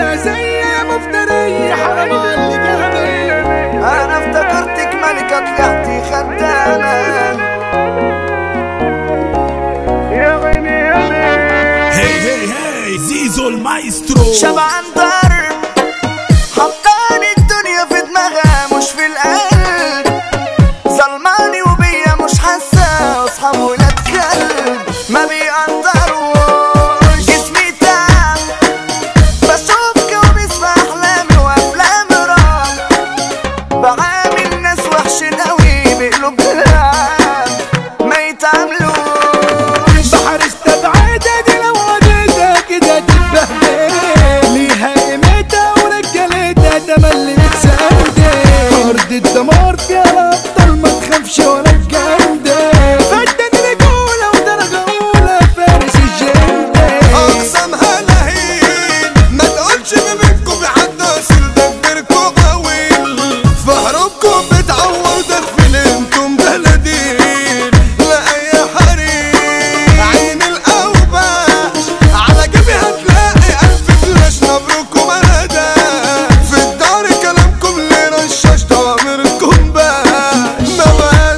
لهلا زي مفتري حرام على اللي جابك انا افتكرتك ملكة طلعتي خدامة هي هي هي زيزو المايسترو شبعان ضرب حطاني الدنيا في دماغها مش في القلب ظلماني وبيا مش حاسة اصحاب ولاد كلب ما بيقدروش جسمي تعب بشوف كوابيس في احلامي وافلام رعب بعامل ناس وحشين قوي بقلوب دلع ما يتعاملوش بحر استبعدها دي لو عديتها كده تتبهدل ليها قيمتها ورجالتها تملي متسندل ارض الدمار فيها الابطال ما تخافش ولا الجندل فدان رجوله ودرجه اولى فارس الجندل اقسمها لهين ما تقولش ما بينكم في حد اصل دبركم غويل في حروبكم بتعور تغفل انتم بلدين لا اي حريم عين الاوباش على جيبي هتلاقي الف فلاش نبركم هدى في الدار كلامكم اللي رشاش ضميركم باش ما بقى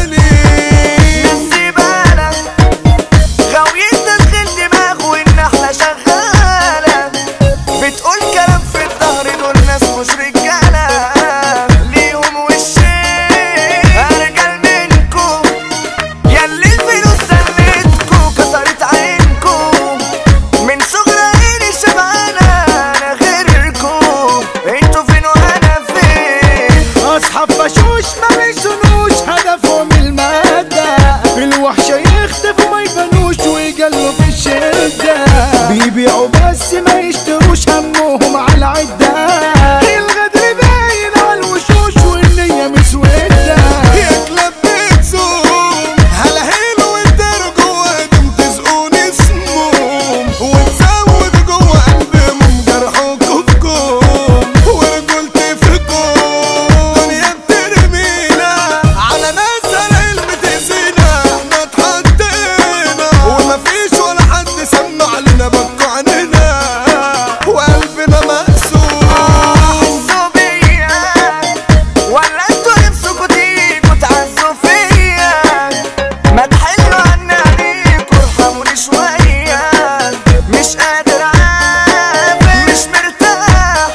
سليم الزبالة غاويين تشغيل دماغ والنحلة شغالة بتقول كلام في الظهر دول ناس مش رجالة ليهم وشين أرجل منكم ياللي الفلوس سلتكوا كسرت عينكم من صغر عيني شبعانة أنا غيركم انتوا فين وأنا فين اصحاب بشوش ما بيسنوش هدفهم المادة الوحشة يختفوا ما يبانوش ويجلوا في الشدة بيبيعوا بس ما يشتروش همهم على العدة الغدر باين على الوشوش والنية مسودة يكلب بتزوم هلا هيلو وانتروا جوا ايدهم تزقوني سموم وتزود جوا قلبهم جرحكم فيكم ورجولتي فيكم دنيا بترمينا على ناس العلم تأذينا احنا اتحطينا ومفيش ولا حد سمع لنا بكوا عننا وقلبنا مقسوم حسوا بيا ولا انتوا نفسكوا تيجوا تعزوا فيا ما تحلوا عني عليكوا ارحموني شوية مش قادر عافر مش مرتاح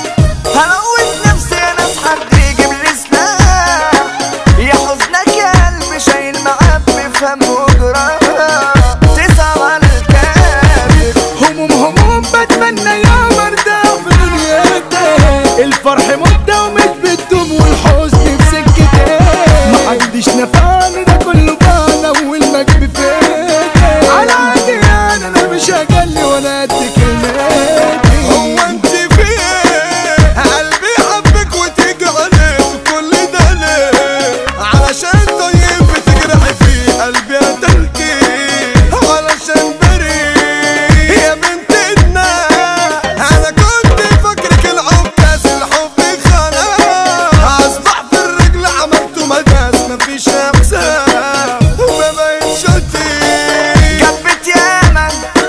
هموت نفسي يا ناس حد يجيب لي سلاح يا حزنك يا قلبي شايل معاه بفهم وجراح تصعب على الكافر هموم هموم بتمنى يا مرتاح في دنيتي الفرح مدة ومش بتدوم والحزن في سكتي محدش نفعني ده كله بانا والمجد فيتي على عادي انا انا مش هجلي ولا قد كلمتي هو انت في ايه قلبي حبك وتيجي عليه كل ده ليه علشان طيب بتجرحي في قلبي قتلتي علشان بريء يا بنت الناس انا كنت فاكرك العكاز الحب خلاص اصبح في الرجل عملته مداس مفيش احساس ما بقتش اطيق جبت ياما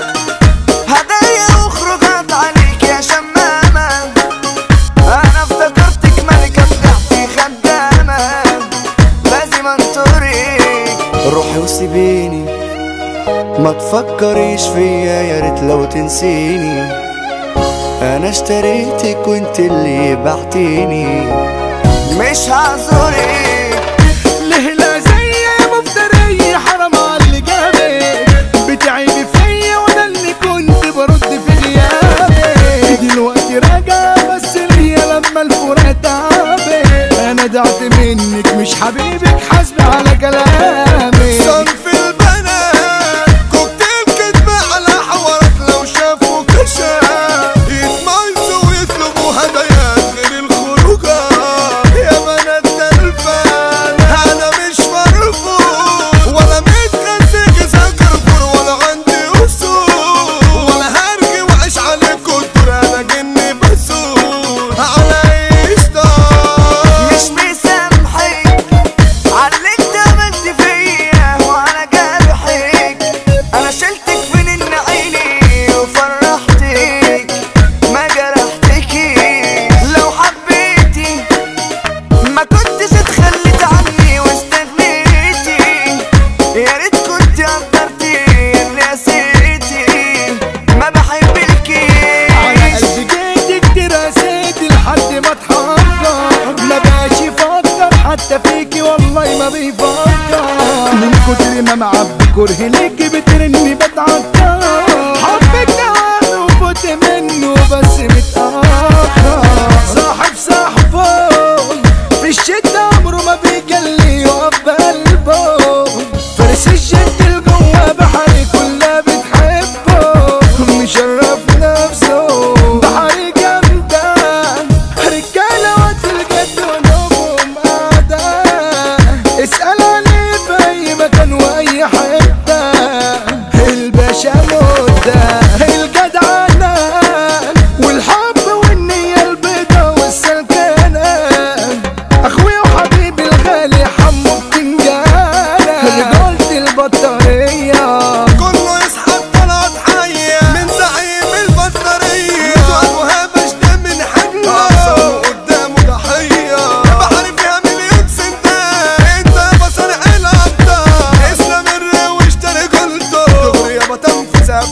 هدايا وخروجات عليك يا شمامة أنا افتكرتك ملكة طلعتي خدامة لازم انطريك روحي وسيبيني ما تفكريش فيا يا ريت لو تنسيني انا اشتريتك وانت اللي بعتيني مش هعذرك لهلا زي مفتري حرام على اللي جابك بتعيبي فيا وانا اللي كنت برد في غيابك دلوقتي راجع بس ليا لما الفراق تعبك انا دعت منك مش حبيبك حاسبي على كلامي صنف البنات كوكتيل كدب على حوارات لو شافوا كشاف يتميزوا ويطلبوا هدايات غير الخروجات يا بنات تلفان انا مش مرفوض ولا متغسل ذاكر فور ولا عندي اصول ولا هرجي واعيش عليكوا الدور انا جني بسود على ايش مش مسامحك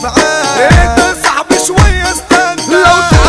معاه انت صاحبي شوية استنى لو